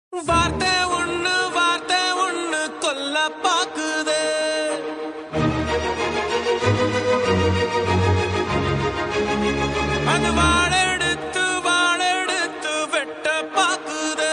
வார்த்தை ஒண்ணு வார்த்தை ஒண்ணு கொல்ல பாக்குதே அது வாழெடுத்து வாழெடுத்து வெட்ட பாக்குதே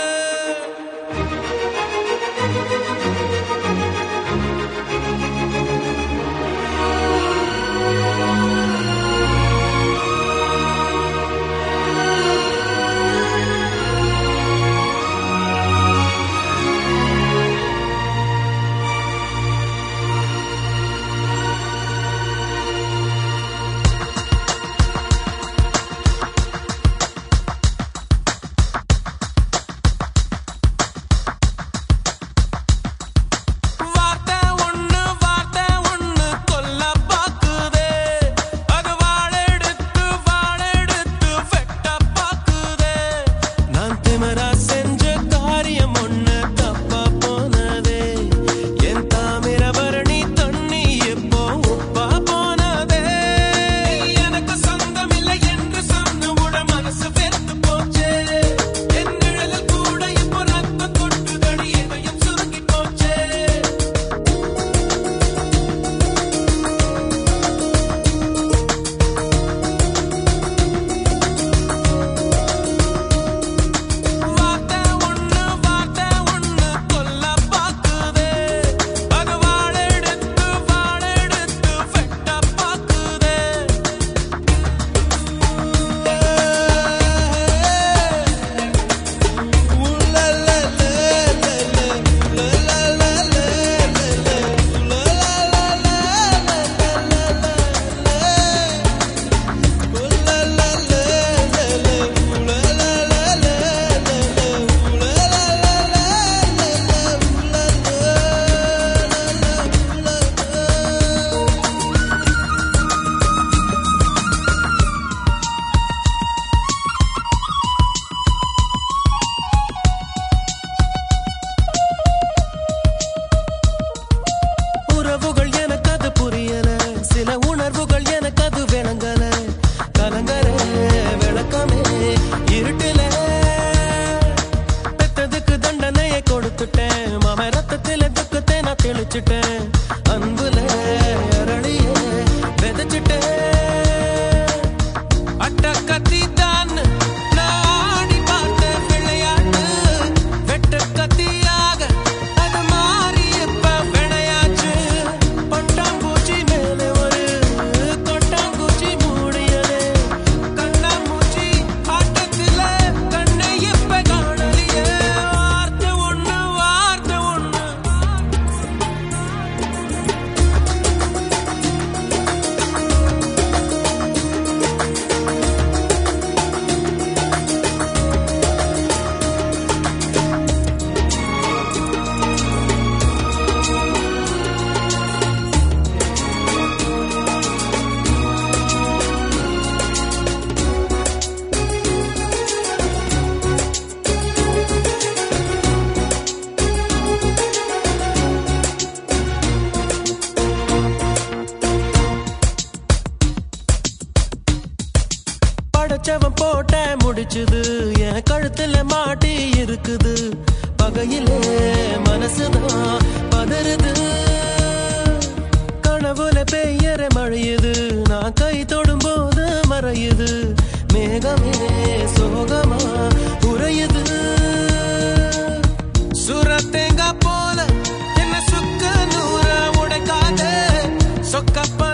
வார்த்தை ஒண்ணு வார்த்தை ஒண்ணு கொல்ல பாக்குதே அது வாழெடுத்து வாழெடுத்து வெட்ட பாக்குதே நான் திமரா செஞ்ச காரியம் ஒண்ணு தப்பா போனதே என் தாமிரபரணி தண்ணி எப்போ உப்பா போனதே எனக்கு சொந்தம் இல்லை என்று சொன்ன மனசு வெறுத்து போச்சே என் நிழலில் கூட இப்போ ரத்தம் கொட்டுதடி இதயம் சுருங்கி போச்சே வார்த்தை ஒண்ணு வார்த்தை ஒண்ணு கொல்ல பாக்குதே அது வாழெடுத்து வாழெடுத்து வெட்ட பாக்குதே உறவுகள் எனக்கு அது புரியல சில உணர்வுகள் எனக்கு அது விளங்கல கலங்கர விளக்கமே இருட்டுல பெத்ததுக்கு தண்டனையை கொடுத்துட்டேன் மாம ரத்தத்தில துக்கத்தை நான் தெளிச்சிட்டேன் அன்புல அரளிய விதைச்சிட்டேன் அட்ட கத்தி தான் நான் ஆடி பார்த்த விளையாட்டு வெட்ட கத்தியாக அது மாறி இப்ப விளையாச்சு பட்டாம்பூச்சி மேலே ஒரு கொட்டாம்பூச்சி மூடியது கண்ணாமூச்சி ஆட்டத்தில கண்ணை இப்ப காணலையே வார்த்தை ஒண்ணு வார்த்தை ஒண்ணு படைச்சவன் போட்ட முடிச்சுது என் கழுத்துல மாட்டி இருக்குது பகையிலே மனசுதான் பதறுது கனவுல பெய்யற மழையுது நான் கை தொடும் போது மறையுது மேகமே சோகமா உறையுது சுரத்தேங்கா போல என்ன சுக்க நூற உடைக்காத சொக்கப்ப